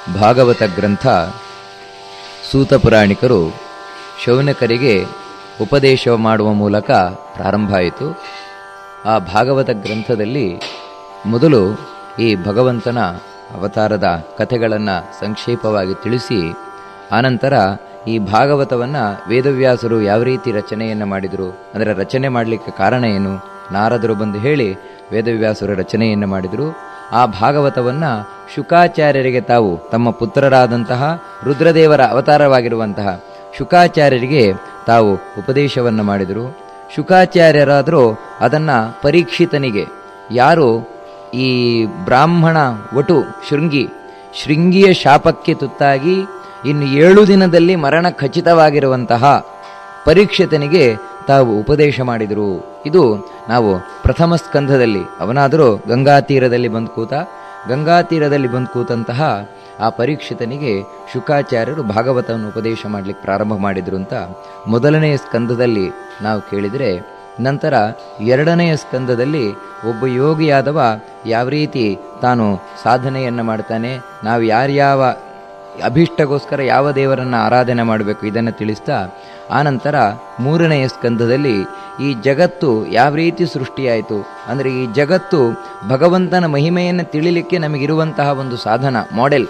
ಭಾಗವತ ಗ್ರಂಥ ಸೂತ ಪುರಾಣಿಕರು ಶೌನಕರಿಗೆ ಉಪದೇಶ ಮಾಡುವ ಮೂಲಕ ಪ್ರಾರಂಭ ಆಯಿತು ಆ ಭಾಗವತ ಗ್ರಂಥದಲ್ಲಿ ಮೊದಲು ಈ ಭಗವಂತನ ಅವತಾರದ ಕಥೆಗಳನ್ನು ಸಂಕ್ಷೇಪವಾಗಿ ತಿಳಿಸಿ ಆನಂತರ ಈ ಭಾಗವತವನ್ನು ವೇದವ್ಯಾಸರು ಯಾವ ರೀತಿ ರಚನೆಯನ್ನು ಮಾಡಿದರು ಅಂದರೆ ರಚನೆ ಮಾಡಲಿಕ್ಕೆ ಕಾರಣ ಏನು ನಾರದರು ಬಂದು ಹೇಳಿ ವೇದವ್ಯಾಸರು ರಚನೆಯನ್ನು ಮಾಡಿದರು ಆ ಭಾಗವತವನ್ನು ಶುಕಾಚಾರ್ಯರಿಗೆ ತಾವು ತಮ್ಮ ಪುತ್ರರಾದಂತಹ ರುದ್ರದೇವರ ಅವತಾರವಾಗಿರುವಂತಹ ಶುಕಾಚಾರ್ಯರಿಗೆ ತಾವು ಉಪದೇಶವನ್ನು ಮಾಡಿದರು ಶುಕಾಚಾರ್ಯರಾದರೂ ಅದನ್ನು ಪರೀಕ್ಷಿತನಿಗೆ ಯಾರು ಈ ಬ್ರಾಹ್ಮಣ ವಟು ಶೃಂಗಿ ಶೃಂಗಿಯ ಶಾಪಕ್ಕೆ ತುತ್ತಾಗಿ ಇನ್ನು ಏಳು ದಿನದಲ್ಲಿ ಮರಣ ಖಚಿತವಾಗಿರುವಂತಹ ಪರೀಕ್ಷಿತನಿಗೆ ತಾವು ಉಪದೇಶ ಮಾಡಿದರು ಇದು ನಾವು ಪ್ರಥಮ ಸ್ಕಂಧದಲ್ಲಿ ಅವನಾದರೂ ಗಂಗಾ ತೀರದಲ್ಲಿ ಬಂದು ಕೂತ ಗಂಗಾ ತೀರದಲ್ಲಿ ಬಂದು ಕೂತಂತಹ ಆ ಪರೀಕ್ಷಿತನಿಗೆ ಶುಕಾಚಾರ್ಯರು ಭಾಗವತವನ್ನು ಉಪದೇಶ ಮಾಡಲಿಕ್ಕೆ ಪ್ರಾರಂಭ ಮಾಡಿದರು ಅಂತ ಮೊದಲನೆಯ ಸ್ಕಂದದಲ್ಲಿ ನಾವು ಕೇಳಿದರೆ ನಂತರ ಎರಡನೆಯ ಸ್ಕಂದದಲ್ಲಿ ಒಬ್ಬ ಯೋಗಿಯಾದವ ಯಾವ ರೀತಿ ತಾನು ಸಾಧನೆಯನ್ನು ಮಾಡ್ತಾನೆ ನಾವು ಯಾರ್ಯಾವ ಅಭೀಷ್ಟಗೋಸ್ಕರ ಯಾವ ದೇವರನ್ನು ಆರಾಧನೆ ಮಾಡಬೇಕು ಇದನ್ನು ತಿಳಿಸ್ತಾ ಆನಂತರ ಮೂರನೆಯ ಸ್ಕಂದದಲ್ಲಿ ಈ ಜಗತ್ತು ಯಾವ ರೀತಿ ಸೃಷ್ಟಿಯಾಯಿತು ಅಂದರೆ ಈ ಜಗತ್ತು ಭಗವಂತನ ಮಹಿಮೆಯನ್ನು ತಿಳಿಲಿಕ್ಕೆ ನಮಗಿರುವಂತಹ ಒಂದು ಸಾಧನ ಮಾಡೆಲ್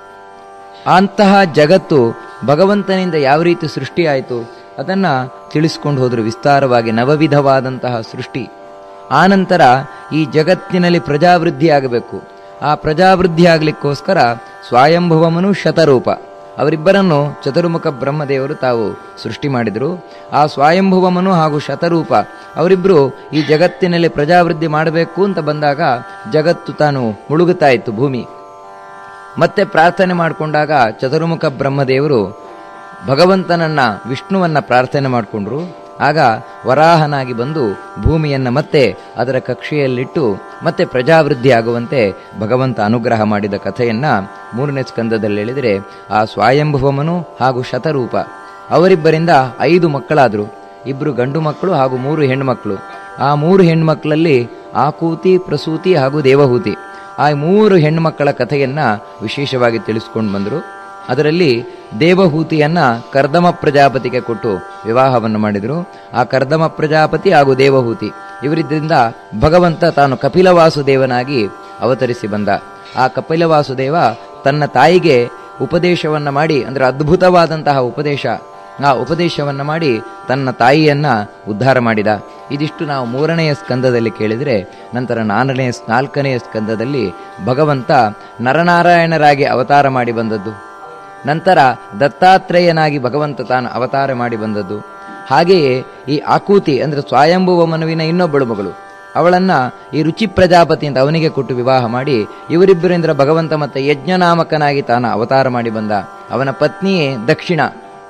ಅಂತಹ ಜಗತ್ತು ಭಗವಂತನಿಂದ ಯಾವ ರೀತಿ ಸೃಷ್ಟಿಯಾಯಿತು ಅದನ್ನು ತಿಳಿಸ್ಕೊಂಡು ಹೋದರು ವಿಸ್ತಾರವಾಗಿ ನವವಿಧವಾದಂತಹ ಸೃಷ್ಟಿ ಆನಂತರ ಈ ಜಗತ್ತಿನಲ್ಲಿ ಪ್ರಜಾವೃದ್ಧಿ ಆಗಬೇಕು ಆ ಪ್ರಜಾವೃದ್ಧಿ ಆಗಲಿಕ್ಕೋಸ್ಕರ ಸ್ವಯಂಭುವಮನು ಶತರೂಪ ಅವರಿಬ್ಬರನ್ನು ಚತುರ್ಮುಖ ಬ್ರಹ್ಮದೇವರು ತಾವು ಸೃಷ್ಟಿ ಮಾಡಿದರು ಆ ಸ್ವಯಂಭುವಮನು ಹಾಗೂ ಶತರೂಪ ಅವರಿಬ್ಬರು ಈ ಜಗತ್ತಿನಲ್ಲಿ ಪ್ರಜಾವೃದ್ಧಿ ಮಾಡಬೇಕು ಅಂತ ಬಂದಾಗ ಜಗತ್ತು ತಾನು ಮುಳುಗುತ್ತಾ ಇತ್ತು ಭೂಮಿ ಮತ್ತೆ ಪ್ರಾರ್ಥನೆ ಮಾಡಿಕೊಂಡಾಗ ಚತುರ್ಮುಖ ಬ್ರಹ್ಮದೇವರು ಭಗವಂತನನ್ನ ವಿಷ್ಣುವನ್ನ ಪ್ರಾರ್ಥನೆ ಮಾಡಿಕೊಂಡ್ರು ಆಗ ವರಾಹನಾಗಿ ಬಂದು ಭೂಮಿಯನ್ನು ಮತ್ತೆ ಅದರ ಕಕ್ಷೆಯಲ್ಲಿಟ್ಟು ಮತ್ತೆ ಪ್ರಜಾವೃದ್ಧಿ ಆಗುವಂತೆ ಭಗವಂತ ಅನುಗ್ರಹ ಮಾಡಿದ ಕಥೆಯನ್ನ ಮೂರನೇ ಸ್ಕಂದದಲ್ಲಿ ಹೇಳಿದರೆ ಆ ಸ್ವಯಂಭುವಮನು ಹಾಗೂ ಶತರೂಪ ಅವರಿಬ್ಬರಿಂದ ಐದು ಮಕ್ಕಳಾದರು ಇಬ್ಬರು ಗಂಡು ಮಕ್ಕಳು ಹಾಗೂ ಮೂರು ಹೆಣ್ಣುಮಕ್ಕಳು ಆ ಮೂರು ಹೆಣ್ಮಕ್ಕಳಲ್ಲಿ ಆಕೂತಿ ಪ್ರಸೂತಿ ಹಾಗೂ ದೇವಹೂತಿ ಆ ಮೂರು ಹೆಣ್ಣುಮಕ್ಕಳ ಕಥೆಯನ್ನ ವಿಶೇಷವಾಗಿ ತಿಳಿಸ್ಕೊಂಡು ಬಂದರು ಅದರಲ್ಲಿ ದೇವಹೂತಿಯನ್ನ ಕರ್ದಮ ಪ್ರಜಾಪತಿಗೆ ಕೊಟ್ಟು ವಿವಾಹವನ್ನು ಮಾಡಿದರು ಆ ಕರ್ದಮ ಪ್ರಜಾಪತಿ ಹಾಗೂ ದೇವಹೂತಿ ಇವರಿದ್ದರಿಂದ ಭಗವಂತ ತಾನು ಕಪಿಲವಾಸುದೇವನಾಗಿ ಅವತರಿಸಿ ಬಂದ ಆ ಕಪಿಲವಾಸುದೇವ ತನ್ನ ತಾಯಿಗೆ ಉಪದೇಶವನ್ನ ಮಾಡಿ ಅಂದರೆ ಅದ್ಭುತವಾದಂತಹ ಉಪದೇಶ ಆ ಉಪದೇಶವನ್ನ ಮಾಡಿ ತನ್ನ ತಾಯಿಯನ್ನ ಉದ್ಧಾರ ಮಾಡಿದ ಇದಿಷ್ಟು ನಾವು ಮೂರನೆಯ ಸ್ಕಂದದಲ್ಲಿ ಕೇಳಿದರೆ ನಂತರ ನಾಲ್ಕನೆಯ ನಾಲ್ಕನೆಯ ಸ್ಕಂದದಲ್ಲಿ ಭಗವಂತ ನರನಾರಾಯಣರಾಗಿ ಅವತಾರ ಮಾಡಿ ಬಂದದ್ದು ನಂತರ ದತ್ತಾತ್ರೇಯನಾಗಿ ಭಗವಂತ ತಾನು ಅವತಾರ ಮಾಡಿ ಬಂದದ್ದು ಹಾಗೆಯೇ ಈ ಆಕೂತಿ ಅಂದರೆ ಸ್ವಯಂಭುವ ಮನುವಿನ ಇನ್ನೊಬ್ಬಳು ಮಗಳು ಅವಳನ್ನ ಈ ರುಚಿ ಪ್ರಜಾಪತಿ ಅಂತ ಅವನಿಗೆ ಕೊಟ್ಟು ವಿವಾಹ ಮಾಡಿ ಇವರಿಬ್ಬರಿಂದ ಭಗವಂತ ಮತ್ತೆ ಯಜ್ಞನಾಮಕನಾಗಿ ತಾನು ಅವತಾರ ಮಾಡಿ ಬಂದ ಅವನ ಪತ್ನಿಯೇ ದಕ್ಷಿಣ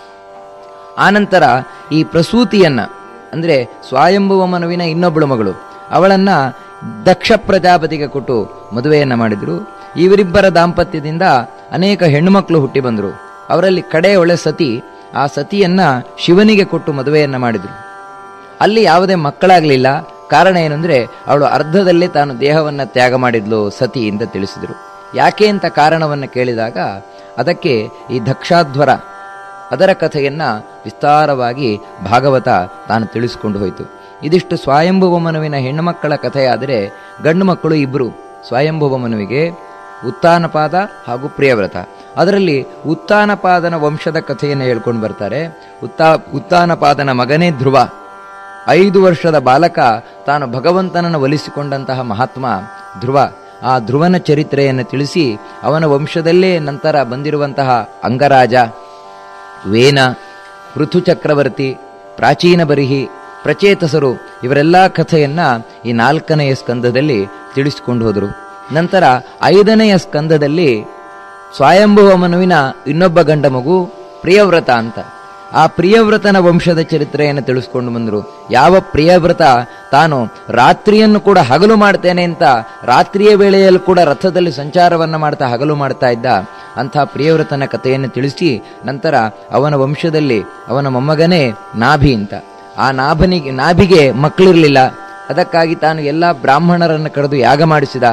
ಆನಂತರ ಈ ಪ್ರಸೂತಿಯನ್ನ ಅಂದರೆ ಸ್ವಯಂಭುವ ಮನುವಿನ ಇನ್ನೊಬ್ಬಳು ಮಗಳು ಅವಳನ್ನ ದಕ್ಷ ಪ್ರಜಾಪತಿಗೆ ಕೊಟ್ಟು ಮದುವೆಯನ್ನ ಮಾಡಿದ್ರು ಇವರಿಬ್ಬರ ದಾಂಪತ್ಯದಿಂದ ಅನೇಕ ಹೆಣ್ಣುಮಕ್ಕಳು ಹುಟ್ಟಿ ಬಂದರು ಅವರಲ್ಲಿ ಕಡೆಯೊಳೆ ಸತಿ ಆ ಸತಿಯನ್ನ ಶಿವನಿಗೆ ಕೊಟ್ಟು ಮದುವೆಯನ್ನ ಮಾಡಿದ್ರು ಅಲ್ಲಿ ಯಾವುದೇ ಮಕ್ಕಳಾಗಲಿಲ್ಲ ಕಾರಣ ಏನಂದ್ರೆ ಅವಳು ಅರ್ಧದಲ್ಲೇ ತಾನು ದೇಹವನ್ನು ತ್ಯಾಗ ಮಾಡಿದ್ಲು ಸತಿ ಅಂತ ತಿಳಿಸಿದರು ಯಾಕೆ ಅಂತ ಕಾರಣವನ್ನು ಕೇಳಿದಾಗ ಅದಕ್ಕೆ ಈ ದಕ್ಷಾಧ್ವರ ಅದರ ಕಥೆಯನ್ನ ವಿಸ್ತಾರವಾಗಿ ಭಾಗವತ ತಾನು ತಿಳಿಸಿಕೊಂಡು ಹೋಯಿತು ಇದಿಷ್ಟು ಸ್ವಯಂಭುವ ಮನುವಿನ ಹೆಣ್ಣುಮಕ್ಕಳ ಕಥೆಯಾದರೆ ಗಂಡು ಮಕ್ಕಳು ಇಬ್ಬರು ಸ್ವಯಂಭುವ ಮನುವಿಗೆ ಉತ್ತಾನಪಾದ ಹಾಗೂ ಪ್ರಿಯವ್ರತ ಅದರಲ್ಲಿ ಉತ್ತಾನಪಾದನ ವಂಶದ ಕಥೆಯನ್ನು ಹೇಳ್ಕೊಂಡು ಬರ್ತಾರೆ ಉತ್ತಾ ಉತ್ತಾನಪಾದನ ಮಗನೇ ಧ್ರುವ ಐದು ವರ್ಷದ ಬಾಲಕ ತಾನು ಭಗವಂತನನ್ನು ಒಲಿಸಿಕೊಂಡಂತಹ ಮಹಾತ್ಮ ಧ್ರುವ ಆ ಧ್ರುವನ ಚರಿತ್ರೆಯನ್ನು ತಿಳಿಸಿ ಅವನ ವಂಶದಲ್ಲೇ ನಂತರ ಬಂದಿರುವಂತಹ ಅಂಗರಾಜ ವೇನ ಋತು ಚಕ್ರವರ್ತಿ ಪ್ರಾಚೀನ ಬರಿಹಿ ಪ್ರಚೇತಸರು ಇವರೆಲ್ಲ ಕಥೆಯನ್ನ ಈ ನಾಲ್ಕನೆಯ ಸ್ಕಂದದಲ್ಲಿ ತಿಳಿಸಿಕೊಂಡು ಹೋದರು ನಂತರ ಐದನೆಯ ಸ್ಕಂದದಲ್ಲಿ ಸ್ವಯಂಭುವ ಮನುವಿನ ಇನ್ನೊಬ್ಬ ಗಂಡ ಮಗು ಪ್ರಿಯವ್ರತ ಅಂತ ಆ ಪ್ರಿಯವ್ರತನ ವಂಶದ ಚರಿತ್ರೆಯನ್ನು ತಿಳಿಸ್ಕೊಂಡು ಬಂದರು ಯಾವ ಪ್ರಿಯವ್ರತ ತಾನು ರಾತ್ರಿಯನ್ನು ಕೂಡ ಹಗಲು ಮಾಡ್ತೇನೆ ಅಂತ ರಾತ್ರಿಯ ವೇಳೆಯಲ್ಲೂ ಕೂಡ ರಥದಲ್ಲಿ ಸಂಚಾರವನ್ನು ಮಾಡ್ತಾ ಹಗಲು ಮಾಡ್ತಾ ಇದ್ದ ಅಂಥ ಪ್ರಿಯವ್ರತನ ಕಥೆಯನ್ನು ತಿಳಿಸಿ ನಂತರ ಅವನ ವಂಶದಲ್ಲಿ ಅವನ ಮೊಮ್ಮಗನೇ ನಾಭಿ ಅಂತ ಆ ನಾಭನಿಗೆ ನಾಭಿಗೆ ಮಕ್ಕಳಿರಲಿಲ್ಲ ಅದಕ್ಕಾಗಿ ತಾನು ಎಲ್ಲ ಬ್ರಾಹ್ಮಣರನ್ನು ಕರೆದು ಯಾಗ ಮಾಡಿಸಿದ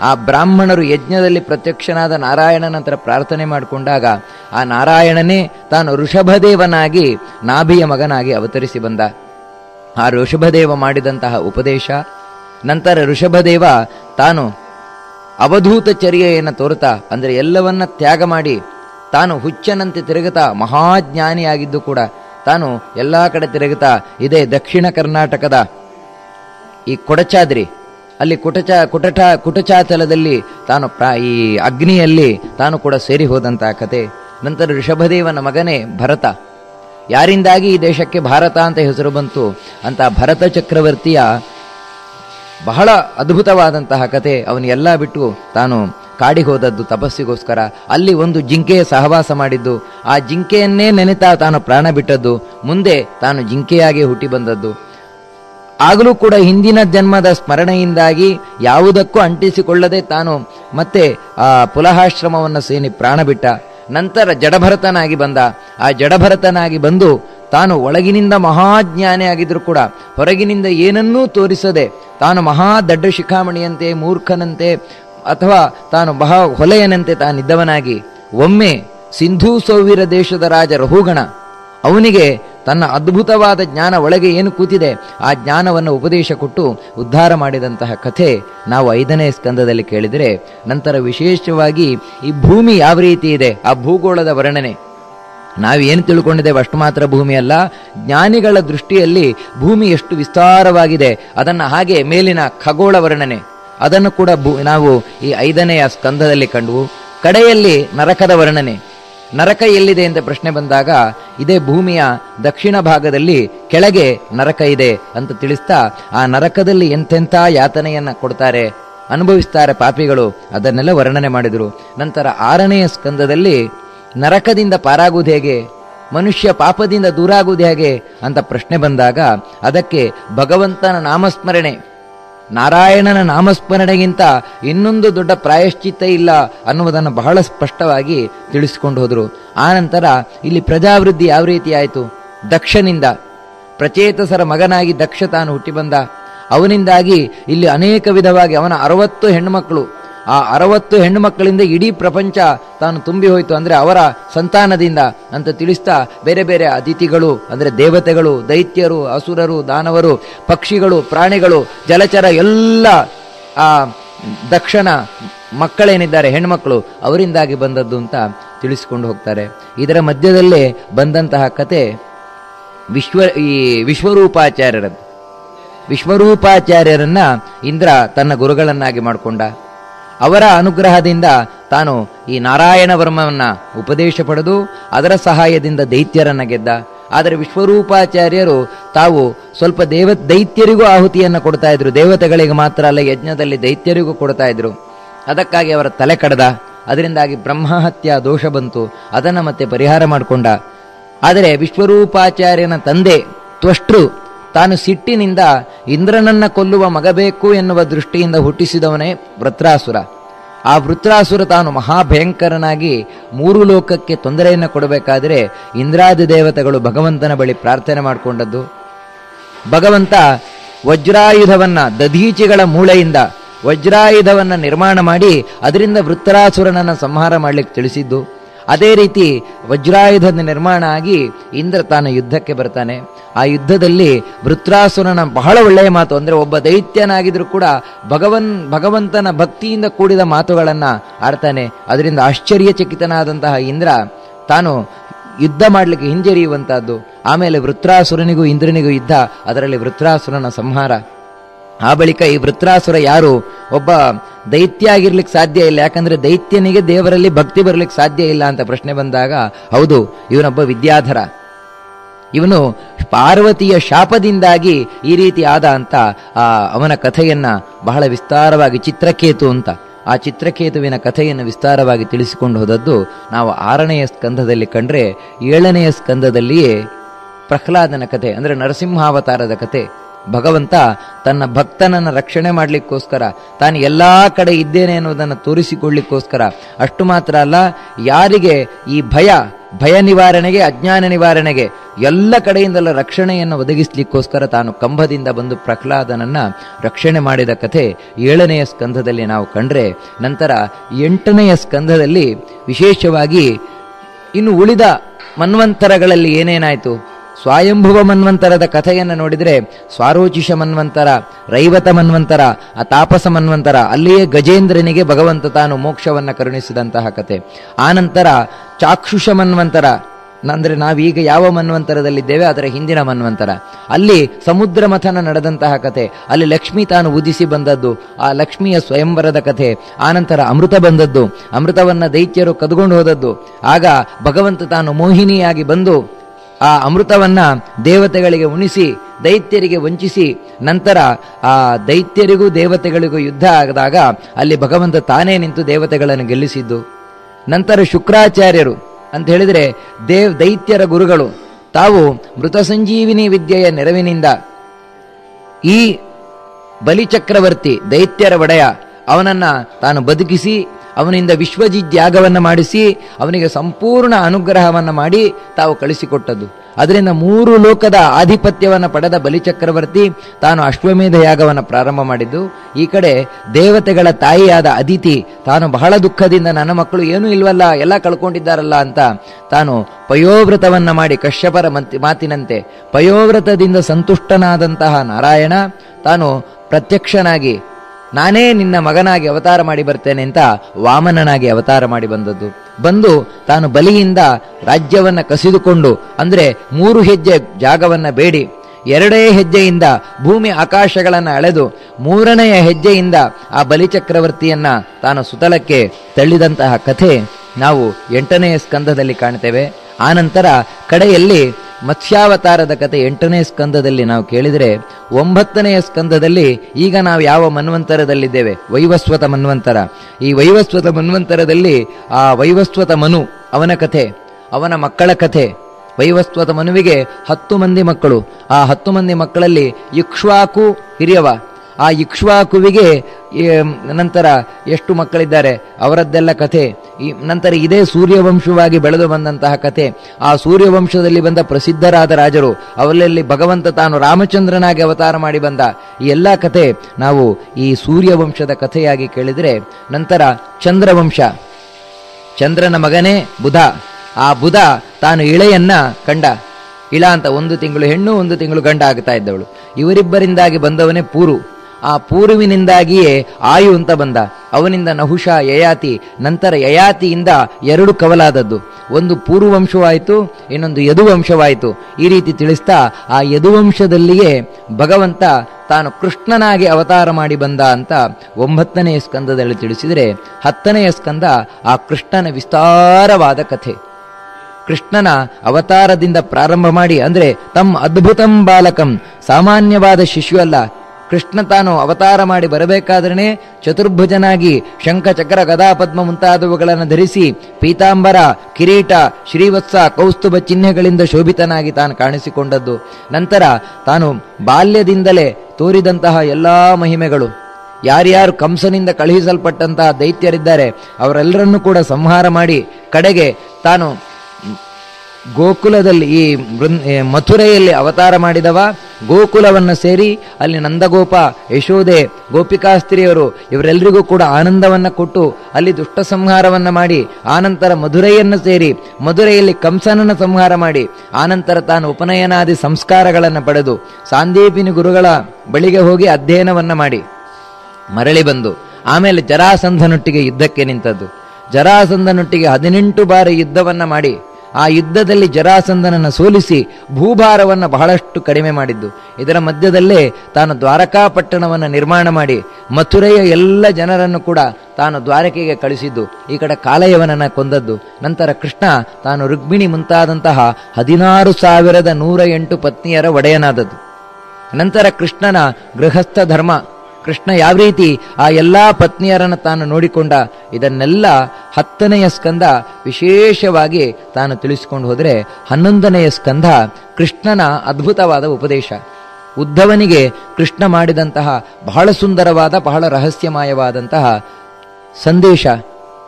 ಆ ಬ್ರಾಹ್ಮಣರು ಯಜ್ಞದಲ್ಲಿ ಪ್ರತ್ಯಕ್ಷನಾದ ನಾರಾಯಣನ ಹತ್ರ ಪ್ರಾರ್ಥನೆ ಮಾಡಿಕೊಂಡಾಗ ಆ ನಾರಾಯಣನೇ ತಾನು ಋಷಭದೇವನಾಗಿ ನಾಭಿಯ ಮಗನಾಗಿ ಅವತರಿಸಿ ಬಂದ ಆ ಋಷಭದೇವ ಮಾಡಿದಂತಹ ಉಪದೇಶ ನಂತರ ಋಷಭದೇವ ತಾನು ಅವಧೂತ ಚರ್ಯೆಯನ್ನು ತೋರುತ್ತಾ ಅಂದರೆ ಎಲ್ಲವನ್ನ ತ್ಯಾಗ ಮಾಡಿ ತಾನು ಹುಚ್ಚನಂತೆ ತಿರುಗುತ್ತಾ ಮಹಾಜ್ಞಾನಿಯಾಗಿದ್ದು ಕೂಡ ತಾನು ಎಲ್ಲ ಕಡೆ ತಿರುಗುತ್ತಾ ಇದೇ ದಕ್ಷಿಣ ಕರ್ನಾಟಕದ ಈ ಕೊಡಚಾದ್ರಿ ಅಲ್ಲಿ ಕುಟಚ ಕುಟಟ ಕುಟಚಾಚಲದಲ್ಲಿ ತಾನು ಪ್ರಾ ಈ ಅಗ್ನಿಯಲ್ಲಿ ತಾನು ಕೂಡ ಸೇರಿ ಹೋದಂತಹ ಕತೆ ನಂತರ ಋಷಭದೇವನ ಮಗನೇ ಭರತ ಯಾರಿಂದಾಗಿ ಈ ದೇಶಕ್ಕೆ ಭಾರತ ಅಂತ ಹೆಸರು ಬಂತು ಅಂತ ಭರತ ಚಕ್ರವರ್ತಿಯ ಬಹಳ ಅದ್ಭುತವಾದಂತಹ ಕತೆ ಅವನು ಎಲ್ಲ ಬಿಟ್ಟು ತಾನು ಕಾಡಿಗೆ ಹೋದದ್ದು ತಪಸ್ಸಿಗೋಸ್ಕರ ಅಲ್ಲಿ ಒಂದು ಜಿಂಕೆಯ ಸಹವಾಸ ಮಾಡಿದ್ದು ಆ ಜಿಂಕೆಯನ್ನೇ ನೆನೆತಾ ತಾನು ಪ್ರಾಣ ಬಿಟ್ಟದ್ದು ಮುಂದೆ ತಾನು ಜಿಂಕೆಯಾಗಿ ಹುಟ್ಟಿ ಬಂದದ್ದು ಆಗಲೂ ಕೂಡ ಹಿಂದಿನ ಜನ್ಮದ ಸ್ಮರಣೆಯಿಂದಾಗಿ ಯಾವುದಕ್ಕೂ ಅಂಟಿಸಿಕೊಳ್ಳದೆ ತಾನು ಮತ್ತೆ ಆ ಪುಲಹಾಶ್ರಮವನ್ನು ಸೇನಿ ಪ್ರಾಣ ಬಿಟ್ಟ ನಂತರ ಜಡಭರತನಾಗಿ ಬಂದ ಆ ಜಡಭರತನಾಗಿ ಬಂದು ತಾನು ಒಳಗಿನಿಂದ ಮಹಾಜ್ಞಾನಿಯಾಗಿದ್ರೂ ಕೂಡ ಹೊರಗಿನಿಂದ ಏನನ್ನೂ ತೋರಿಸದೆ ತಾನು ಮಹಾ ದಡ್ಡ ಶಿಖಾಮಣಿಯಂತೆ ಮೂರ್ಖನಂತೆ ಅಥವಾ ತಾನು ಮಹಾ ಹೊಲೆಯನಂತೆ ತಾನಿದ್ದವನಾಗಿ ಒಮ್ಮೆ ಸಿಂಧೂ ಸೌವೀರ ದೇಶದ ರಾಜ ರಹುಗಣ ಅವನಿಗೆ ತನ್ನ ಅದ್ಭುತವಾದ ಜ್ಞಾನ ಒಳಗೆ ಏನು ಕೂತಿದೆ ಆ ಜ್ಞಾನವನ್ನು ಉಪದೇಶ ಕೊಟ್ಟು ಉದ್ಧಾರ ಮಾಡಿದಂತಹ ಕಥೆ ನಾವು ಐದನೇ ಸ್ಕಂದದಲ್ಲಿ ಕೇಳಿದರೆ ನಂತರ ವಿಶೇಷವಾಗಿ ಈ ಭೂಮಿ ಯಾವ ರೀತಿ ಇದೆ ಆ ಭೂಗೋಳದ ವರ್ಣನೆ ನಾವೇನು ತಿಳ್ಕೊಂಡಿದ್ದೇವೆ ಅಷ್ಟು ಮಾತ್ರ ಭೂಮಿ ಅಲ್ಲ ಜ್ಞಾನಿಗಳ ದೃಷ್ಟಿಯಲ್ಲಿ ಭೂಮಿ ಎಷ್ಟು ವಿಸ್ತಾರವಾಗಿದೆ ಅದನ್ನು ಹಾಗೆ ಮೇಲಿನ ಖಗೋಳ ವರ್ಣನೆ ಅದನ್ನು ಕೂಡ ಭೂ ನಾವು ಈ ಐದನೆಯ ಸ್ಕಂದದಲ್ಲಿ ಕಂಡುವು ಕಡೆಯಲ್ಲಿ ನರಕದ ವರ್ಣನೆ ನರಕ ಎಲ್ಲಿದೆ ಅಂತ ಪ್ರಶ್ನೆ ಬಂದಾಗ ಇದೇ ಭೂಮಿಯ ದಕ್ಷಿಣ ಭಾಗದಲ್ಲಿ ಕೆಳಗೆ ನರಕ ಇದೆ ಅಂತ ತಿಳಿಸ್ತಾ ಆ ನರಕದಲ್ಲಿ ಎಂತೆಂಥ ಯಾತನೆಯನ್ನ ಕೊಡ್ತಾರೆ ಅನುಭವಿಸ್ತಾರೆ ಪಾಪಿಗಳು ಅದನ್ನೆಲ್ಲ ವರ್ಣನೆ ಮಾಡಿದರು ನಂತರ ಆರನೆಯ ಸ್ಕಂದದಲ್ಲಿ ನರಕದಿಂದ ಪಾರಾಗುವುದು ಹೇಗೆ ಮನುಷ್ಯ ಪಾಪದಿಂದ ದೂರಾಗುವುದು ಹೇಗೆ ಅಂತ ಪ್ರಶ್ನೆ ಬಂದಾಗ ಅದಕ್ಕೆ ಭಗವಂತನ ನಾಮಸ್ಮರಣೆ ನಾರಾಯಣನ ನಾಮಸ್ಮರಣೆಗಿಂತ ಇನ್ನೊಂದು ದೊಡ್ಡ ಪ್ರಾಯಶ್ಚಿತ್ತ ಇಲ್ಲ ಅನ್ನುವುದನ್ನು ಬಹಳ ಸ್ಪಷ್ಟವಾಗಿ ತಿಳಿಸಿಕೊಂಡು ಹೋದರು ಆನಂತರ ಇಲ್ಲಿ ಪ್ರಜಾವೃದ್ಧಿ ಯಾವ ರೀತಿ ಆಯಿತು ದಕ್ಷನಿಂದ ಪ್ರಚೇತಸರ ಮಗನಾಗಿ ದಕ್ಷ ತಾನು ಹುಟ್ಟಿ ಬಂದ ಅವನಿಂದಾಗಿ ಇಲ್ಲಿ ಅನೇಕ ವಿಧವಾಗಿ ಅವನ ಅರವತ್ತು ಹೆಣ್ಣುಮಕ್ಕಳು ಆ ಅರವತ್ತು ಹೆಣ್ಣು ಮಕ್ಕಳಿಂದ ಇಡೀ ಪ್ರಪಂಚ ತಾನು ತುಂಬಿ ಹೋಯಿತು ಅಂದ್ರೆ ಅವರ ಸಂತಾನದಿಂದ ಅಂತ ತಿಳಿಸ್ತಾ ಬೇರೆ ಬೇರೆ ಅತಿಥಿಗಳು ಅಂದ್ರೆ ದೇವತೆಗಳು ದೈತ್ಯರು ಅಸುರರು ದಾನವರು ಪಕ್ಷಿಗಳು ಪ್ರಾಣಿಗಳು ಜಲಚರ ಎಲ್ಲ ಆ ದಕ್ಷನ ಮಕ್ಕಳೇನಿದ್ದಾರೆ ಹೆಣ್ಮಕ್ಕಳು ಅವರಿಂದಾಗಿ ಬಂದದ್ದು ಅಂತ ತಿಳಿಸಿಕೊಂಡು ಹೋಗ್ತಾರೆ ಇದರ ಮಧ್ಯದಲ್ಲೇ ಬಂದಂತಹ ಕತೆ ವಿಶ್ವ ಈ ವಿಶ್ವರೂಪಾಚಾರ್ಯರದ್ದು ವಿಶ್ವರೂಪಾಚಾರ್ಯರನ್ನ ಇಂದ್ರ ತನ್ನ ಗುರುಗಳನ್ನಾಗಿ ಮಾಡಿಕೊಂಡ ಅವರ ಅನುಗ್ರಹದಿಂದ ತಾನು ಈ ನಾರಾಯಣ ವರ್ಮವನ್ನ ಉಪದೇಶ ಪಡೆದು ಅದರ ಸಹಾಯದಿಂದ ದೈತ್ಯರನ್ನ ಗೆದ್ದ ಆದರೆ ವಿಶ್ವರೂಪಾಚಾರ್ಯರು ತಾವು ಸ್ವಲ್ಪ ದೇವ ದೈತ್ಯರಿಗೂ ಆಹುತಿಯನ್ನು ಕೊಡ್ತಾ ಇದ್ರು ದೇವತೆಗಳಿಗೆ ಮಾತ್ರ ಅಲ್ಲ ಯಜ್ಞದಲ್ಲಿ ದೈತ್ಯರಿಗೂ ಕೊಡ್ತಾ ಇದ್ರು ಅದಕ್ಕಾಗಿ ಅವರ ತಲೆ ಕಡದ ಅದರಿಂದಾಗಿ ಬ್ರಹ್ಮಹತ್ಯ ದೋಷ ಬಂತು ಅದನ್ನು ಮತ್ತೆ ಪರಿಹಾರ ಮಾಡಿಕೊಂಡ ಆದರೆ ವಿಶ್ವರೂಪಾಚಾರ್ಯನ ತಂದೆ ತ್ವಷ್ಟೃ ತಾನು ಸಿಟ್ಟಿನಿಂದ ಇಂದ್ರನನ್ನ ಕೊಲ್ಲುವ ಮಗ ಬೇಕು ಎನ್ನುವ ದೃಷ್ಟಿಯಿಂದ ಹುಟ್ಟಿಸಿದವನೇ ವೃತ್ರಾಸುರ ಆ ವೃತ್ರಾಸುರ ತಾನು ಮಹಾಭಯಂಕರನಾಗಿ ಮೂರು ಲೋಕಕ್ಕೆ ತೊಂದರೆಯನ್ನು ಕೊಡಬೇಕಾದರೆ ಇಂದ್ರಾದಿ ದೇವತೆಗಳು ಭಗವಂತನ ಬಳಿ ಪ್ರಾರ್ಥನೆ ಮಾಡಿಕೊಂಡದ್ದು ಭಗವಂತ ವಜ್ರಾಯುಧವನ್ನ ದಧೀಚಿಗಳ ಮೂಳೆಯಿಂದ ವಜ್ರಾಯುಧವನ್ನ ನಿರ್ಮಾಣ ಮಾಡಿ ಅದರಿಂದ ವೃತ್ತರಾಸುರನನ್ನ ಸಂಹಾರ ಮಾಡಲಿಕ್ಕೆ ತಿಳಿಸಿದ್ದು ಅದೇ ರೀತಿ ವಜ್ರಾಯುಧದ ನಿರ್ಮಾಣ ಆಗಿ ಇಂದ್ರ ತಾನು ಯುದ್ಧಕ್ಕೆ ಬರ್ತಾನೆ ಆ ಯುದ್ಧದಲ್ಲಿ ವೃತ್ರಾಸುರನ ಬಹಳ ಒಳ್ಳೆಯ ಮಾತು ಅಂದ್ರೆ ಒಬ್ಬ ದೈತ್ಯನಾಗಿದ್ರು ಕೂಡ ಭಗವನ್ ಭಗವಂತನ ಭಕ್ತಿಯಿಂದ ಕೂಡಿದ ಮಾತುಗಳನ್ನ ಆಡ್ತಾನೆ ಅದರಿಂದ ಆಶ್ಚರ್ಯಚಕಿತನಾದಂತಹ ಇಂದ್ರ ತಾನು ಯುದ್ಧ ಮಾಡಲಿಕ್ಕೆ ಹಿಂಜರಿಯುವಂತಹದ್ದು ಆಮೇಲೆ ವೃತ್ರಾಸುರನಿಗೂ ಇಂದ್ರನಿಗೂ ಯುದ್ಧ ಅದರಲ್ಲಿ ವೃತ್ರಾಸುರನ ಸಂಹಾರ ಆ ಬಳಿಕ ಈ ವೃತ್ರಾಸುರ ಯಾರು ಒಬ್ಬ ದೈತ್ಯ ಆಗಿರ್ಲಿಕ್ಕೆ ಸಾಧ್ಯ ಇಲ್ಲ ಯಾಕಂದ್ರೆ ದೈತ್ಯನಿಗೆ ದೇವರಲ್ಲಿ ಭಕ್ತಿ ಬರಲಿಕ್ಕೆ ಸಾಧ್ಯ ಇಲ್ಲ ಅಂತ ಪ್ರಶ್ನೆ ಬಂದಾಗ ಹೌದು ಇವನೊಬ್ಬ ವಿದ್ಯಾಧರ ಇವನು ಪಾರ್ವತಿಯ ಶಾಪದಿಂದಾಗಿ ಈ ರೀತಿ ಆದ ಅಂತ ಆ ಅವನ ಕಥೆಯನ್ನ ಬಹಳ ವಿಸ್ತಾರವಾಗಿ ಚಿತ್ರಕೇತು ಅಂತ ಆ ಚಿತ್ರಕೇತುವಿನ ಕಥೆಯನ್ನು ವಿಸ್ತಾರವಾಗಿ ತಿಳಿಸಿಕೊಂಡು ಹೋದದ್ದು ನಾವು ಆರನೆಯ ಸ್ಕಂದದಲ್ಲಿ ಕಂಡ್ರೆ ಏಳನೆಯ ಸ್ಕಂದದಲ್ಲಿಯೇ ಪ್ರಹ್ಲಾದನ ಕಥೆ ಅಂದ್ರೆ ನರಸಿಂಹಾವತಾರದ ಕಥೆ ಭಗವಂತ ತನ್ನ ಭಕ್ತನನ್ನ ರಕ್ಷಣೆ ಮಾಡಲಿಕ್ಕೋಸ್ಕರ ತಾನು ಎಲ್ಲಾ ಕಡೆ ಇದ್ದೇನೆ ಅನ್ನೋದನ್ನು ತೋರಿಸಿಕೊಳ್ಳಿಕ್ಕೋಸ್ಕರ ಅಷ್ಟು ಮಾತ್ರ ಅಲ್ಲ ಯಾರಿಗೆ ಈ ಭಯ ಭಯ ನಿವಾರಣೆಗೆ ಅಜ್ಞಾನ ನಿವಾರಣೆಗೆ ಎಲ್ಲ ಕಡೆಯಿಂದಲ ರಕ್ಷಣೆಯನ್ನು ಒದಗಿಸ್ಲಿಕ್ಕೋಸ್ಕರ ತಾನು ಕಂಬದಿಂದ ಬಂದು ಪ್ರಹ್ಲಾದನನ್ನ ರಕ್ಷಣೆ ಮಾಡಿದ ಕಥೆ ಏಳನೆಯ ಸ್ಕಂಧದಲ್ಲಿ ನಾವು ಕಂಡ್ರೆ ನಂತರ ಎಂಟನೆಯ ಸ್ಕಂಧದಲ್ಲಿ ವಿಶೇಷವಾಗಿ ಇನ್ನು ಉಳಿದ ಮನ್ವಂತರಗಳಲ್ಲಿ ಏನೇನಾಯಿತು ಸ್ವಯಂಭುವ ಮನ್ವಂತರದ ಕಥೆಯನ್ನು ನೋಡಿದರೆ ಸ್ವಾರೋಚಿಷ ಮನ್ವಂತರ ರೈವತ ಮನ್ವಂತರ ಆ ತಾಪಸ ಮನ್ವಂತರ ಅಲ್ಲಿಯೇ ಗಜೇಂದ್ರನಿಗೆ ಭಗವಂತ ತಾನು ಮೋಕ್ಷವನ್ನ ಕರುಣಿಸಿದಂತಹ ಕಥೆ ಆನಂತರ ಚಾಕ್ಷುಷ ಮನ್ವಂತರ ಅಂದ್ರೆ ನಾವೀಗ ಯಾವ ಮನ್ವಂತರದಲ್ಲಿದ್ದೇವೆ ಅದರ ಹಿಂದಿನ ಮನ್ವಂತರ ಅಲ್ಲಿ ಸಮುದ್ರ ಮಥನ ನಡೆದಂತಹ ಕಥೆ ಅಲ್ಲಿ ಲಕ್ಷ್ಮಿ ತಾನು ಉದಿಸಿ ಬಂದದ್ದು ಆ ಲಕ್ಷ್ಮಿಯ ಸ್ವಯಂವರದ ಕಥೆ ಆನಂತರ ಅಮೃತ ಬಂದದ್ದು ಅಮೃತವನ್ನ ದೈತ್ಯರು ಕದ್ಕೊಂಡು ಹೋದದ್ದು ಆಗ ಭಗವಂತ ತಾನು ಮೋಹಿನಿಯಾಗಿ ಬಂದು ಆ ಅಮೃತವನ್ನ ದೇವತೆಗಳಿಗೆ ಉಣಿಸಿ ದೈತ್ಯರಿಗೆ ವಂಚಿಸಿ ನಂತರ ಆ ದೈತ್ಯರಿಗೂ ದೇವತೆಗಳಿಗೂ ಯುದ್ಧ ಆದಾಗ ಅಲ್ಲಿ ಭಗವಂತ ತಾನೇ ನಿಂತು ದೇವತೆಗಳನ್ನು ಗೆಲ್ಲಿಸಿದ್ದು ನಂತರ ಶುಕ್ರಾಚಾರ್ಯರು ಅಂತ ಹೇಳಿದ್ರೆ ದೇವ್ ದೈತ್ಯರ ಗುರುಗಳು ತಾವು ಮೃತ ಸಂಜೀವಿನಿ ವಿದ್ಯೆಯ ನೆರವಿನಿಂದ ಈ ಬಲಿಚಕ್ರವರ್ತಿ ದೈತ್ಯರ ಒಡೆಯ ಅವನನ್ನ ತಾನು ಬದುಕಿಸಿ ಅವನಿಂದ ವಿಶ್ವಜಿದ್ಯಾಗವನ್ನು ಮಾಡಿಸಿ ಅವನಿಗೆ ಸಂಪೂರ್ಣ ಅನುಗ್ರಹವನ್ನು ಮಾಡಿ ತಾವು ಕಳಿಸಿಕೊಟ್ಟದ್ದು ಅದರಿಂದ ಮೂರು ಲೋಕದ ಆಧಿಪತ್ಯವನ್ನು ಪಡೆದ ಬಲಿಚಕ್ರವರ್ತಿ ತಾನು ಅಶ್ವಮೇಧ ಯಾಗವನ್ನು ಪ್ರಾರಂಭ ಮಾಡಿದ್ದು ಈ ಕಡೆ ದೇವತೆಗಳ ತಾಯಿಯಾದ ಅದಿತಿ ತಾನು ಬಹಳ ದುಃಖದಿಂದ ನನ್ನ ಮಕ್ಕಳು ಏನೂ ಇಲ್ವಲ್ಲ ಎಲ್ಲ ಕಳ್ಕೊಂಡಿದ್ದಾರಲ್ಲ ಅಂತ ತಾನು ಪಯೋವ್ರತವನ್ನ ಮಾಡಿ ಕಶ್ಯಪರ ಮಂತಿ ಮಾತಿನಂತೆ ಪಯೋವ್ರತದಿಂದ ಸಂತುಷ್ಟನಾದಂತಹ ನಾರಾಯಣ ತಾನು ಪ್ರತ್ಯಕ್ಷನಾಗಿ ನಾನೇ ನಿನ್ನ ಮಗನಾಗಿ ಅವತಾರ ಮಾಡಿ ಬರ್ತೇನೆ ಅಂತ ವಾಮನನಾಗಿ ಅವತಾರ ಮಾಡಿ ಬಂದದ್ದು ಬಂದು ತಾನು ಬಲಿಯಿಂದ ರಾಜ್ಯವನ್ನ ಕಸಿದುಕೊಂಡು ಅಂದ್ರೆ ಮೂರು ಹೆಜ್ಜೆ ಜಾಗವನ್ನ ಬೇಡಿ ಎರಡೇ ಹೆಜ್ಜೆಯಿಂದ ಭೂಮಿ ಆಕಾಶಗಳನ್ನು ಅಳೆದು ಮೂರನೆಯ ಹೆಜ್ಜೆಯಿಂದ ಆ ಬಲಿಚಕ್ರವರ್ತಿಯನ್ನ ತಾನು ಸುತಲಕ್ಕೆ ತಳ್ಳಿದಂತಹ ಕಥೆ ನಾವು ಎಂಟನೆಯ ಸ್ಕಂದದಲ್ಲಿ ಕಾಣ್ತೇವೆ ಆನಂತರ ಕಡೆಯಲ್ಲಿ ಮತ್ಸ್ಯಾವತಾರದ ಕತೆ ಎಂಟನೇ ಸ್ಕಂದದಲ್ಲಿ ನಾವು ಕೇಳಿದರೆ ಒಂಬತ್ತನೆಯ ಸ್ಕಂದದಲ್ಲಿ ಈಗ ನಾವು ಯಾವ ಮನ್ವಂತರದಲ್ಲಿದ್ದೇವೆ ವೈವಸ್ವತ ಮನ್ವಂತರ ಈ ವೈವಸ್ವತ ಮನ್ವಂತರದಲ್ಲಿ ಆ ವೈವಸ್ವತ ಮನು ಅವನ ಕಥೆ ಅವನ ಮಕ್ಕಳ ಕಥೆ ವೈವಸ್ವತ ಮನುವಿಗೆ ಹತ್ತು ಮಂದಿ ಮಕ್ಕಳು ಆ ಹತ್ತು ಮಂದಿ ಮಕ್ಕಳಲ್ಲಿ ಇಕ್ಷ್ವಾಕು ಹಿರಿಯವ ಆ ಇಕ್ಷ್ವಾಕುವಿಗೆ ಈ, ನಂತರ ಎಷ್ಟು ಮಕ್ಕಳಿದ್ದಾರೆ ಅವರದ್ದೆಲ್ಲ ಕಥೆ ಈ ನಂತರ ಇದೇ ಸೂರ್ಯವಂಶವಾಗಿ ಬೆಳೆದು ಬಂದಂತಹ ಕಥೆ ಆ ಸೂರ್ಯವಂಶದಲ್ಲಿ ಬಂದ ಪ್ರಸಿದ್ಧರಾದ ರಾಜರು ಅವರಲ್ಲಿ ಭಗವಂತ ತಾನು ರಾಮಚಂದ್ರನಾಗಿ ಅವತಾರ ಮಾಡಿ ಬಂದ ಈ ಎಲ್ಲ ಕಥೆ ನಾವು ಈ ಸೂರ್ಯವಂಶದ ಕಥೆಯಾಗಿ ಕೇಳಿದರೆ ನಂತರ ಚಂದ್ರವಂಶ ಚಂದ್ರನ ಮಗನೇ ಬುಧ ಆ ಬುಧ ತಾನು ಇಳೆಯನ್ನ ಕಂಡ ಇಳ ಅಂತ ಒಂದು ತಿಂಗಳು ಹೆಣ್ಣು ಒಂದು ತಿಂಗಳು ಗಂಡ ಆಗ್ತಾ ಇದ್ದವಳು ಇವರಿಬ್ಬರಿಂದಾಗಿ ಬಂದವನೇ ಪೂರು ಆ ಪೂರ್ವಿನಿಂದಾಗಿಯೇ ಆಯು ಅಂತ ಬಂದ ಅವನಿಂದ ನಹುಷ ಯಯಾತಿ ನಂತರ ಯಯಾತಿಯಿಂದ ಎರಡು ಕವಲಾದದ್ದು ಒಂದು ಪೂರ್ವವಂಶವಾಯಿತು ಇನ್ನೊಂದು ಯದುವಂಶವಾಯಿತು ಈ ರೀತಿ ತಿಳಿಸ್ತಾ ಆ ಯದುವಂಶದಲ್ಲಿಯೇ ಭಗವಂತ ತಾನು ಕೃಷ್ಣನಾಗಿ ಅವತಾರ ಮಾಡಿ ಬಂದ ಅಂತ ಒಂಬತ್ತನೆಯ ಸ್ಕಂದದಲ್ಲಿ ತಿಳಿಸಿದರೆ ಹತ್ತನೆಯ ಸ್ಕಂದ ಆ ಕೃಷ್ಣನ ವಿಸ್ತಾರವಾದ ಕಥೆ ಕೃಷ್ಣನ ಅವತಾರದಿಂದ ಪ್ರಾರಂಭ ಮಾಡಿ ಅಂದ್ರೆ ತಮ್ಮ ಅದ್ಭುತಂ ಬಾಲಕಂ ಸಾಮಾನ್ಯವಾದ ಶಿಶು ಅಲ್ಲ ಕೃಷ್ಣ ತಾನು ಅವತಾರ ಮಾಡಿ ಬರಬೇಕಾದ್ರೆ ಚತುರ್ಭುಜನಾಗಿ ಶಂಖ ಚಕ್ರ ಗದಾ ಪದ್ಮ ಮುಂತಾದವುಗಳನ್ನು ಧರಿಸಿ ಪೀತಾಂಬರ ಕಿರೀಟ ಶ್ರೀವತ್ಸ ಕೌಸ್ತುಭ ಚಿಹ್ನೆಗಳಿಂದ ಶೋಭಿತನಾಗಿ ತಾನು ಕಾಣಿಸಿಕೊಂಡದ್ದು ನಂತರ ತಾನು ಬಾಲ್ಯದಿಂದಲೇ ತೋರಿದಂತಹ ಎಲ್ಲಾ ಮಹಿಮೆಗಳು ಯಾರ್ಯಾರು ಕಂಸನಿಂದ ಕಳುಹಿಸಲ್ಪಟ್ಟಂತಹ ದೈತ್ಯರಿದ್ದಾರೆ ಅವರೆಲ್ಲರನ್ನೂ ಕೂಡ ಸಂಹಾರ ಮಾಡಿ ಕಡೆಗೆ ತಾನು ಗೋಕುಲದಲ್ಲಿ ಈ ವೃನ್- ಏ, ಮಥುರೆಯಲ್ಲಿ ಅವತಾರ ಮಾಡಿದವ ಗೋಕುಲವನ್ನು ಸೇರಿ ಅಲ್ಲಿ ನಂದಗೋಪ ಯಶೋದೆ ಗೋಪಿಕಾಸ್ತ್ರೀಯರು ಇವರೆಲ್ಲರಿಗೂ ಕೂಡ ಆನಂದವನ್ನ ಕೊಟ್ಟು ಅಲ್ಲಿ ದುಷ್ಟ ಸಂಹಾರವನ್ನ ಮಾಡಿ ಆನಂತರ ಮಧುರೆಯನ್ನು ಸೇರಿ ಮಧುರೆಯಲ್ಲಿ ಕಂಸನನ್ನು ಸಂಹಾರ ಮಾಡಿ ಆನಂತರ ತಾನು ಉಪನಯನಾದಿ ಸಂಸ್ಕಾರಗಳನ್ನು ಪಡೆದು ಸಾಂದೀಪಿನಿ ಗುರುಗಳ ಬಳಿಗೆ ಹೋಗಿ ಅಧ್ಯಯನವನ್ನ ಮಾಡಿ ಮರಳಿ ಬಂದು ಆಮೇಲೆ ಜರಾಸಂಧನೊಟ್ಟಿಗೆ ಯುದ್ಧಕ್ಕೆ ನಿಂತದ್ದು ಜರಾಸಂಧನೊಟ್ಟಿಗೆ ಹದಿನೆಂಟು ಬಾರಿ ಯುದ್ಧವನ್ನ ಮಾಡಿ ಆ ಯುದ್ಧದಲ್ಲಿ ಜರಾಸಂಧನನ್ನು ಸೋಲಿಸಿ ಭೂಭಾರವನ್ನು ಬಹಳಷ್ಟು ಕಡಿಮೆ ಮಾಡಿದ್ದು ಇದರ ಮಧ್ಯದಲ್ಲೇ ತಾನು ದ್ವಾರಕಾಪಟ್ಟಣವನ್ನು ನಿರ್ಮಾಣ ಮಾಡಿ ಮಥುರೆಯ ಎಲ್ಲ ಜನರನ್ನು ಕೂಡ ತಾನು ದ್ವಾರಕೆಗೆ ಕಳಿಸಿದ್ದು ಈ ಕಡೆ ಕಾಲಯವನನ್ನ ಕೊಂದದ್ದು ನಂತರ ಕೃಷ್ಣ ತಾನು ರುಕ್ಮಿಣಿ ಮುಂತಾದಂತಹ ಹದಿನಾರು ಸಾವಿರದ ನೂರ ಎಂಟು ಪತ್ನಿಯರ ಒಡೆಯನಾದದ್ದು ನಂತರ ಕೃಷ್ಣನ ಗೃಹಸ್ಥ ಧರ್ಮ ಕೃಷ್ಣ ಯಾವ ರೀತಿ ಆ ಎಲ್ಲಾ ಪತ್ನಿಯರನ್ನು ತಾನು ನೋಡಿಕೊಂಡ ಇದನ್ನೆಲ್ಲ ಹತ್ತನೆಯ ಸ್ಕಂದ ವಿಶೇಷವಾಗಿ ತಾನು ತಿಳಿಸಿಕೊಂಡು ಹೋದರೆ ಹನ್ನೊಂದನೆಯ ಸ್ಕಂದ ಕೃಷ್ಣನ ಅದ್ಭುತವಾದ ಉಪದೇಶ ಉದ್ಧವನಿಗೆ ಕೃಷ್ಣ ಮಾಡಿದಂತಹ ಬಹಳ ಸುಂದರವಾದ ಬಹಳ ರಹಸ್ಯಮಯವಾದಂತಹ ಸಂದೇಶ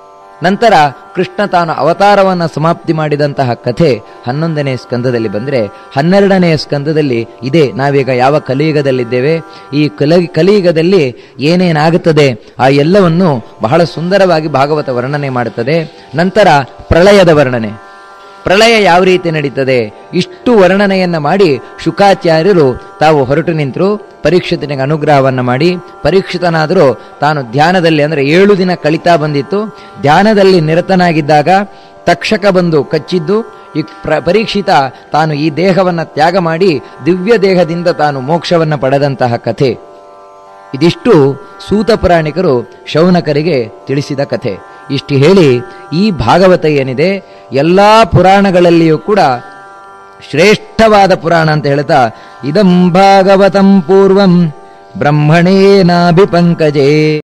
ನಂತರ ಕೃಷ್ಣ ತಾನು ಅವತಾರವನ್ನು ಸಮಾಪ್ತಿ ಮಾಡಿದಂತಹ ಕಥೆ ಹನ್ನೊಂದನೇ ಸ್ಕಂದದಲ್ಲಿ ಬಂದರೆ ಹನ್ನೆರಡನೆಯ ಸ್ಕಂದದಲ್ಲಿ ಇದೆ ನಾವೀಗ ಯಾವ ಕಲಿಯುಗದಲ್ಲಿದ್ದೇವೆ ಈ ಕಲ ಕಲಿಯುಗದಲ್ಲಿ ಏನೇನಾಗುತ್ತದೆ ಆ ಎಲ್ಲವನ್ನು ಬಹಳ ಸುಂದರವಾಗಿ ಭಾಗವತ ವರ್ಣನೆ ಮಾಡುತ್ತದೆ ನಂತರ ಪ್ರಳಯದ ವರ್ಣನೆ ಪ್ರಳಯ ಯಾವ ರೀತಿ ನಡೀತದೆ ಇಷ್ಟು ವರ್ಣನೆಯನ್ನ ಮಾಡಿ ಶುಕಾಚಾರ್ಯರು ತಾವು ಹೊರಟು ನಿಂತರು ಪರೀಕ್ಷಿತನಿಗೆ ಅನುಗ್ರಹವನ್ನು ಮಾಡಿ ಪರೀಕ್ಷಿತನಾದರೂ ತಾನು ಧ್ಯಾನದಲ್ಲಿ ಅಂದರೆ ಏಳು ದಿನ ಕಳಿತಾ ಬಂದಿತ್ತು ಧ್ಯಾನದಲ್ಲಿ ನಿರತನಾಗಿದ್ದಾಗ ತಕ್ಷಕ ಬಂದು ಕಚ್ಚಿದ್ದು ಈ ಪ್ರ ಪರೀಕ್ಷಿತ ತಾನು ಈ ದೇಹವನ್ನು ತ್ಯಾಗ ಮಾಡಿ ದಿವ್ಯ ದೇಹದಿಂದ ತಾನು ಮೋಕ್ಷವನ್ನು ಪಡೆದಂತಹ ಕಥೆ ಇದಿಷ್ಟು ಸೂತ ಪುರಾಣಿಕರು ಶೌನಕರಿಗೆ ತಿಳಿಸಿದ ಕಥೆ ಇಷ್ಟು ಹೇಳಿ ಈ ಭಾಗವತ ಏನಿದೆ ಎಲ್ಲ ಪುರಾಣಗಳಲ್ಲಿಯೂ ಕೂಡ ಶ್ರೇಷ್ಠವಾದ ಪುರಾಣ ಅಂತ ಹೇಳ್ತಾ ಇದಂ ಭಾಗವತಂ ಪೂರ್ವಂ ಬ್ರಹ್ಮಣೇನಾಭಿಪಂಕಜೇ